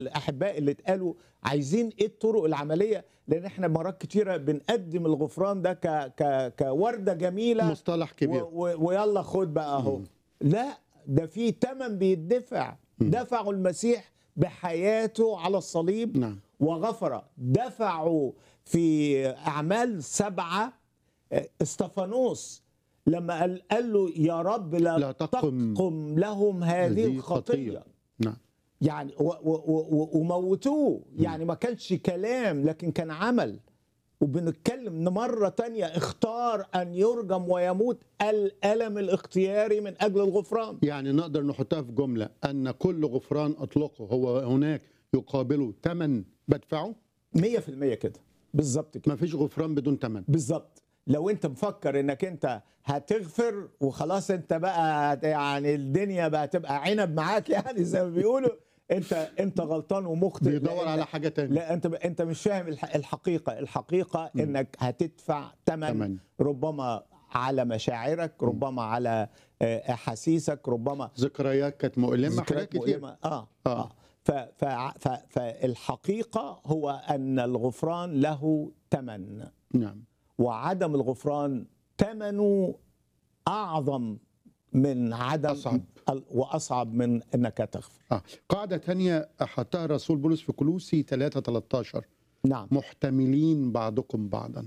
الاحباء اللي اتقالوا عايزين ايه الطرق العمليه لان احنا مرات كتيره بنقدم الغفران ده ك ك كورده جميله مصطلح كبير و و ويلا خد بقى اهو لا ده في ثمن بيدفع دفعه المسيح بحياته على الصليب نعم وغفر دفعوا في اعمال سبعه آه، استفانوس لما قال, قال له يا رب لا, لا تقم تقم لهم هذه الخطيه نعم يعني و- و- و- وموتوه يعني ما كانش كلام لكن كان عمل وبنتكلم إن مرة تانية اختار أن يرجم ويموت الألم الاختياري من أجل الغفران يعني نقدر نحطها في جملة أن كل غفران أطلقه هو هناك يقابله ثمن بدفعه مية في المية كده بالظبط كده ما فيش غفران بدون ثمن بالظبط لو انت مفكر انك انت هتغفر وخلاص انت بقى هت- يعني الدنيا بقى تبقى عنب معاك يعني زي ما بيقولوا انت انت غلطان ومخطئ بيدور لأن- على حاجة تانية لا انت انت مش فاهم الح- الحقيقه الحقيقه انك هتدفع ثمن تمن. ربما على مشاعرك ربما على آه، احاسيسك ربما ذكريات كانت مؤلمة حاجات ذكريات كتير مؤلمة اه آه. اه ف ف ف فالحقيقه هو ان الغفران له ثمن نعم وعدم الغفران ثمنه اعظم من عدم أصعب. ال- واصعب من انك تغفر آه. قاعدة تانية حطها رسول بولس في كلوسي 3 13 نعم محتملين بعضكم بعضا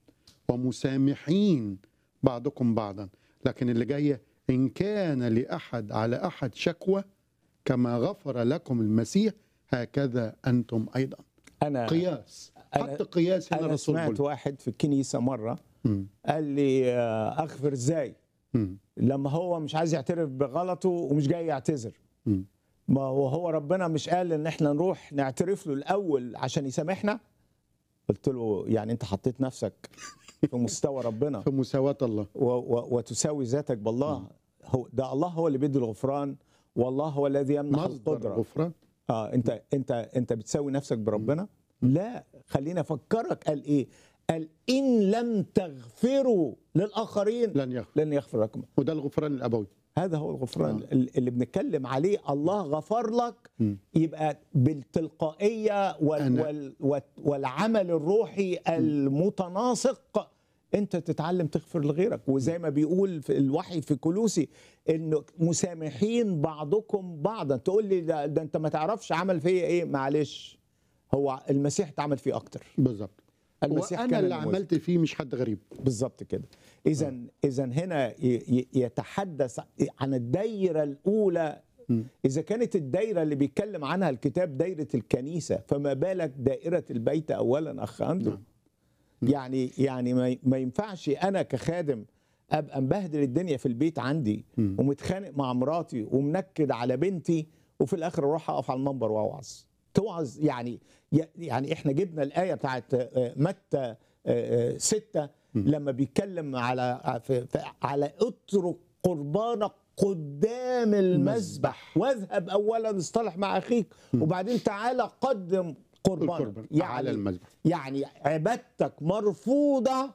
ومسامحين بعضكم بعضا لكن اللي جاية إن كان لأحد على أحد شكوى كما غفر لكم المسيح هكذا أنتم أيضا انا قياس أنا- حط قياس هنا انا رسول سمعت بولس واحد في الكنيسه مره مم. قال لي آه، اغفر ازاي مم. لما هو مش عايز يعترف بغلطه ومش جاي يعتذر مم. ما هو هو ربنا مش قال ان احنا نروح نعترف له الاول عشان يسامحنا قلت له يعني انت حطيت نفسك في مستوى ربنا في مساواة الله و و وتساوي ذاتك بالله هو ده الله هو اللي بيدي الغفران والله هو الذي يمنح مصدر القدره الغفران اه انت انت انت بتساوي نفسك بربنا لا خليني افكرك قال ايه قال ان لم تغفروا للاخرين لن يغفر لن يغفر لكم وده الغفران الأبوي هذا هو الغفران اللي بنتكلم عليه الله غفر لك مم. يبقى بالتلقائيه وال أنا- وال وال والعمل الروحي المتناسق انت تتعلم تغفر لغيرك وزي ما بيقول في الوحي في كلوسي انه مسامحين بعضكم بعضا تقول لي ده, ده انت ما تعرفش عمل فيا ايه معلش هو المسيح اتعمل فيه اكتر بالظبط المسيح وأنا كان اللي الموازي. عملت فيه مش حد غريب بالظبط كده اذا اذا هنا ي- ي- يتحدث عن الدايره الاولى مم. اذا كانت الدايره اللي بيتكلم عنها الكتاب دايره الكنيسه فما بالك دائره البيت اولا اخ اندرو نعم. يعني يعني ما- ما ينفعش انا كخادم ابقى مبهدل الدنيا في البيت عندي مم. ومتخانق مع مراتي ومنكد على بنتي وفي الاخر اروح اقف على المنبر واوعظ توعظ يعني يعني احنا جبنا الايه بتاعت آه، متى آه، آه، ستة لما بيتكلم على في- في- على اترك قربانك قدام المذبح واذهب اولا اصطلح مع اخيك وبعدين تعالى قدم قربانك القربان على المذبح يعني عبادتك مرفوضة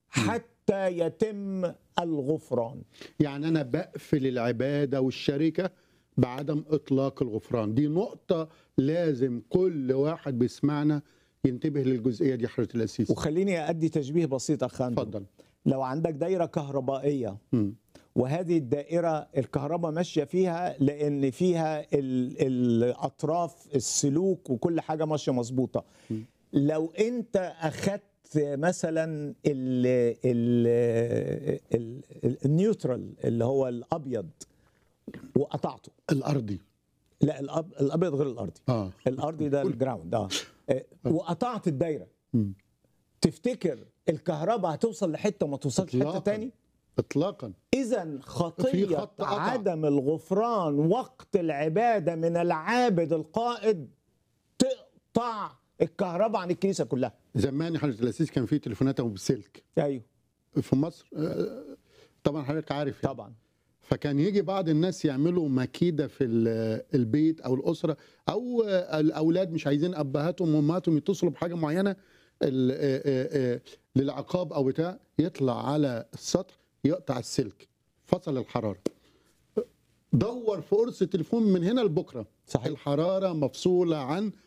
حتى يتم الغفران يعني أنا بقفل العبادة والشركة بعدم إطلاق الغفران دي نقطة لازم كل واحد بيسمعنا ينتبه للجزئية دي حضرة الأسيس وخليني أدي تشبيه بسيط أخ أندرو. اتفضل لو عندك دايرة كهربائية مم. وهذه الدائرة الكهرباء ماشية فيها لأن فيها ال- الأطراف السلوك وكل حاجة ماشية مظبوطة لو أنت أخدت مثلا ال ال ال ال النيوترال اللي هو الأبيض وقطعته الأرضي لا الأب... الأبيض غير الأرضي آه الأرضي ده الجراوند اه آه، وقطعت الدايرة مم. تفتكر الكهرباء هتوصل لحتة وما توصلش حتة إطلاقاً. تاني إطلاقا إذا في خطية خط قطع. عدم الغفران وقت العبادة من العابد القائد تقطع الكهرباء عن الكنيسة كلها زمان يا حضرة الأسيس كان في تليفونات أبو بسلك أيوه في مصر آه، طبعا حضرتك عارف يعني. طبعا فكان يجي بعض الناس يعملوا مكيده في ال- البيت او الاسره او الاولاد مش عايزين ابهاتهم وامهاتهم يتصلوا بحاجه معينه ال- آه، آه، آه، للعقاب او بتاع يطلع على السطح يقطع السلك فصل الحراره دور في قرص تليفون من هنا لبكره صحيح الحراره مفصوله عن